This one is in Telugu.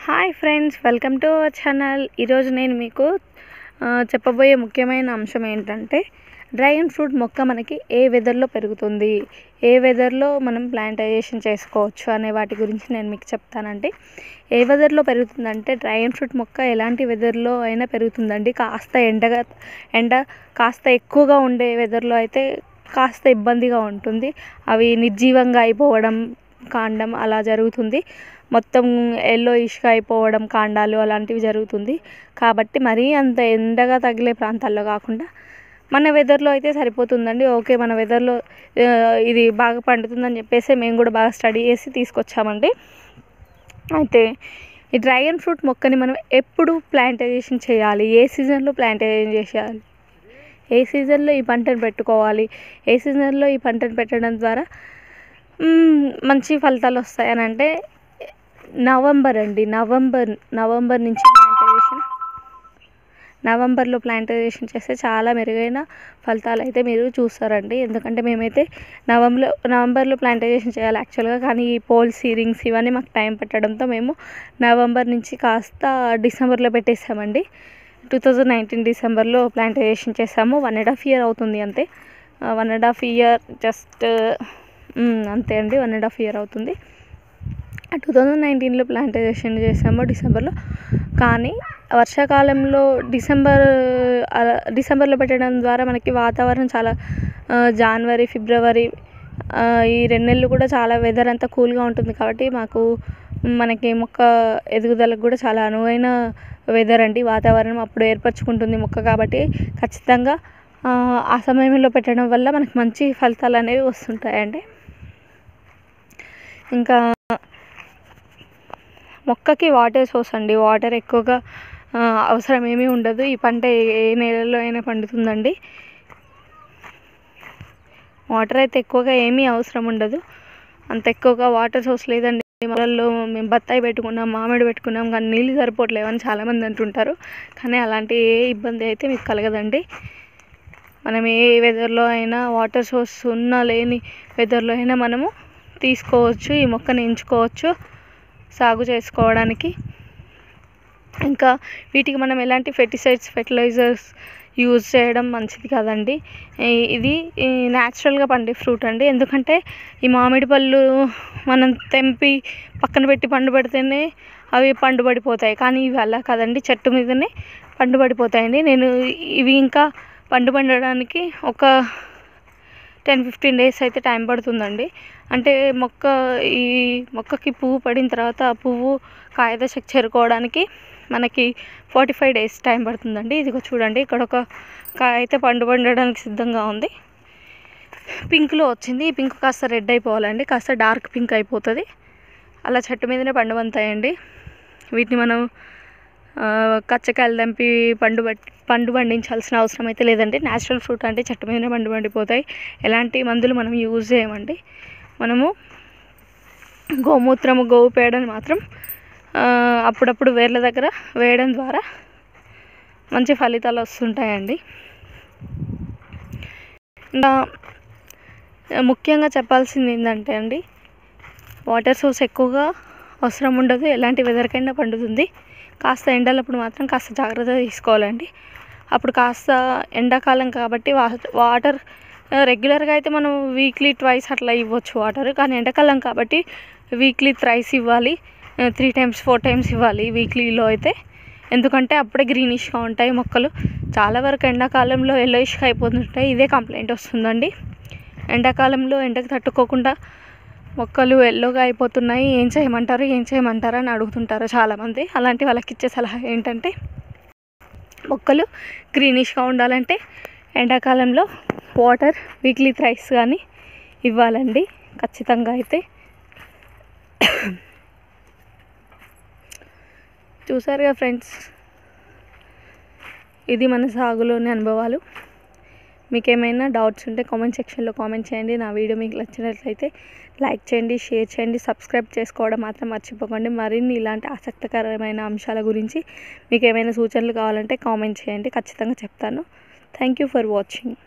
hi friends welcome to our channel ఈరోజు నేను మీకు ఆ, చెప్పబోయే ముఖ్యమైన అంశం ఏంటంటే డ్రాగన్ ఫ్రూట్ మొక్క మనకి ఏ వెదర్లో పెరుగుతుంది ఏ వెదర్లో మనం ప్లాంటైజేషన్ చేసుకోవచ్చు అనే వాటి గురించి నేను మీకు చెప్తానండి ఏ వెదర్లో పెరుగుతుందంటే డ్రాగన్ ఫ్రూట్ మొక్క ఎలాంటి వెదర్లో అయినా పెరుగుతుందండి కాస్త ఎండగా ఎండ కాస్త ఎక్కువగా ఉండే వెదర్లో అయితే కాస్త ఇబ్బందిగా ఉంటుంది అవి నిర్జీవంగా అయిపోవడం కాండం అలా జరుగుతుంది మొత్తం ఎల్లోయిష్గా అయిపోవడం కాండాలు అలాంటివి జరుగుతుంది కాబట్టి మరీ అంత ఎండగా తగిలే ప్రాంతాల్లో కాకుండా మన వెదర్లో అయితే సరిపోతుందండి ఓకే మన వెదర్లో ఆ, ఇది బాగా పండుతుందని చెప్పేసి మేము కూడా బాగా స్టడీ చేసి తీసుకొచ్చామండి అయితే ఈ డ్రాగన్ ఫ్రూట్ మొక్కని మనం ఎప్పుడు ప్లాంటైజేషన్ చేయాలి ఏ సీజన్లో ప్లాంటైజేషన్ చేసేయాలి ఏ సీజన్లో ఈ పంటను పెట్టుకోవాలి ఏ సీజన్లో ఈ పంటను పెట్టడం ద్వారా మ్మ్, మంచి ఫలితాలు వస్తాయని అంటే నవంబర్ అండి నవంబర్ నవంబర్ నుంచి ప్లాంటైజేషన్ నవంబర్లో ప్లాంటైజేషన్ చేస్తే చాలా మెరుగైన ఫలితాలు అయితే మీరు చూస్తారండి ఎందుకంటే మేమైతే నవంబర్లో నవంబర్లో ప్లాంటైజేషన్ చేయాలి యాక్చువల్గా కానీ ఈ పోల్ సీరింగ్స్ ఇవన్నీ మాకు టైం పట్టడంతో మేము నవంబర్ నుంచి కాస్త డిసెంబర్లో పెట్టేసామండి టూ థౌజండ్ నైన్టీన్ డిసెంబర్లో ప్లాంటైజేషన్ చేసాము వన్ అండ్ హాఫ్ ఇయర్ అవుతుంది అంతే one and half year just అంతే అండి వన్ అండ్ హాఫ్ ఇయర్ అవుతుంది టూ థౌజండ్ నైన్టీన్లో ప్లాంటైజేషన్ చేసాము డిసెంబర్లో కానీ వర్షాకాలంలో డిసెంబర్ అలా డిసెంబర్లో పెట్టడం ద్వారా మనకి వాతావరణం చాలా ఆ, జనవరి ఫిబ్రవరి ఆ, ఈ రెండు నెలలు కూడా చాలా వెదర్ అంతా కూల్గా ఉంటుంది కాబట్టి మాకు మనకి మొక్క ఎదుగుదలకు కూడా చాలా అనువైన వెదర్ అండి వాతావరణం అప్పుడు ఏర్పరచుకుంటుంది మొక్క కాబట్టి ఖచ్చితంగా ఆ, ఆ సమయంలో పెట్టడం వల్ల మనకి మంచి ఫలితాలు అనేవి వస్తుంటాయండి ఇంకా మొక్కకి వాటర్ సోర్స్ అండి వాటర్ ఎక్కువగా ఆ, అవసరం ఏమీ ఉండదు ఈ పంట ఏ- ఏ నేలలో అయినా పండుతుందండి వాటర్ అయితే ఎక్కువగా ఏమీ అవసరం ఉండదు అంత ఎక్కువగా వాటర్ సోర్స్ లేదండి మొదల్లో మేము బత్తాయి పెట్టుకున్నాం మామిడి పెట్టుకున్నాం కానీ నీళ్ళు సరిపోవట్లేవు అని చాలామంది అంటుంటారు కానీ అలాంటి ఏ ఇబ్బంది అయితే మీకు కలగదండి మనం ఏ వెదర్లో అయినా వాటర్ సోర్స్ ఉన్నా లేని వెదర్లో అయినా మనము తీసుకోవచ్చు ఈ మొక్కని ఎంచుకోవచ్చు సాగు చేసుకోవడానికి ఇంకా వీటికి మనం ఎలాంటి ఫెర్టిసైడ్స్ ఫెర్టిలైజర్స్ యూజ్ చేయడం మంచిది కాదండి ఈ- ఇది న్యాచురల్గా పండే ఫ్రూట్ అండి ఎందుకంటే ఈ మామిడి పళ్ళు మనం తెంపి పక్కన పెట్టి పండు పెడితేనే అవి పండు పడిపోతాయి కానీ ఇవి అలా కాదండి చెట్టు మీదనే పండు పడిపోతాయండి నేను ఇవి ఇంకా పండు పండడానికి ఒక టెన్ ఫిఫ్టీన్ డేస్ అయితే టైం పడుతుందండి అంటే మొక్క ఈ మొక్కకి పువ్వు పడిన తర్వాత ఆ పువ్వు కాయ దశకు చేరుకోవడానికి మనకి ఫార్టీ ఫైవ్ డేస్ టైం పడుతుందండి ఇదిగో చూడండి ఇక్కడ ఒక కాయ అయితే పండు పండడానికి సిద్ధంగా ఉంది పింక్లో వచ్చింది ఈ పింక్ కాస్త రెడ్ అయిపోవాలండి కాస్త డార్క్ పింక్ అయిపోతుంది అలా చెట్టు మీదనే పండు పంతాయండి వీటిని మనం ఆ, కచ్చకాయలు దంపి పండు పట్- పండు పండించాల్సిన అవసరం అయితే లేదండి న్యాచురల్ ఫ్రూట్ అంటే చెట్టు మీదనే పండు పండిపోతాయి ఎలాంటి మందులు మనం యూజ్ చేయమండి మనము గోమూత్రము గోవు పేడని మాత్రం ఆ, అప్పుడప్పుడు వేర్ల దగ్గర వేయడం ద్వారా మంచి ఫలితాలు వస్తుంటాయండి ఇంకా ముఖ్యంగా చెప్పాల్సింది ఏంటంటే అండి వాటర్ సోర్స్ ఎక్కువగా అవసరం ఉండదు ఎలాంటి వెదర్కైనా పండుతుంది కాస్త ఎండలప్పుడు మాత్రం కాస్త జాగ్రత్త తీసుకోవాలండి అప్పుడు కాస్త ఎండాకాలం కాబట్టి వా వాటర్ రెగ్యులర్గా అయితే మనం వీక్లీ ట్వైస్ అట్లా ఇవ్వచ్చు వాటర్ కానీ ఎండాకాలం కాబట్టి వీక్లీ థ్రైస్ ఇవ్వాలి త్రీ టైమ్స్ ఫోర్ టైమ్స్ ఇవ్వాలి వీక్లీలో అయితే ఎందుకంటే అప్పుడే గ్రీనిష్గా ఉంటాయి మొక్కలు చాలా వరకు ఎండాకాలంలో ఎల్లోయిష్గా అయిపోతుంటాయి ఇదే కంప్లైంట్ వస్తుందండి ఎండాకాలంలో ఎండకు తట్టుకోకుండా మొక్కలు ఎల్లోగా అయిపోతున్నాయి ఏం చేయమంటారు ఏం చేయమంటారు అని అడుగుతుంటారు చాలామంది అలాంటి వాళ్ళకి ఇచ్చే సలహా ఏంటంటే మొక్కలు గ్రీనిష్గా ఉండాలంటే ఎండాకాలంలో వాటర్ వీక్లీ థ్రైస్ కానీ ఇవ్వాలండి ఖచ్చితంగా అయితే చూసారుగా ఫ్రెండ్స్ ఇది మన సాగులోని అనుభవాలు మీకు ఏమైనా డౌట్స్ ఉంటే కామెంట్ సెక్షన్లో కామెంట్ చేయండి నా వీడియో మీకు నచ్చినట్లయితే లైక్ చేయండి షేర్ చేయండి సబ్స్క్రైబ్ చేసుకోవడం మాత్రం మర్చిపోకండి మరిన్ని ఇలాంటి ఆసక్తికరమైన అంశాల గురించి మీకు ఏమైనా సూచనలు కావాలంటే కామెంట్ చేయండి ఖచ్చితంగా చెప్తాను థ్యాంక్ యూ ఫర్ వాచింగ్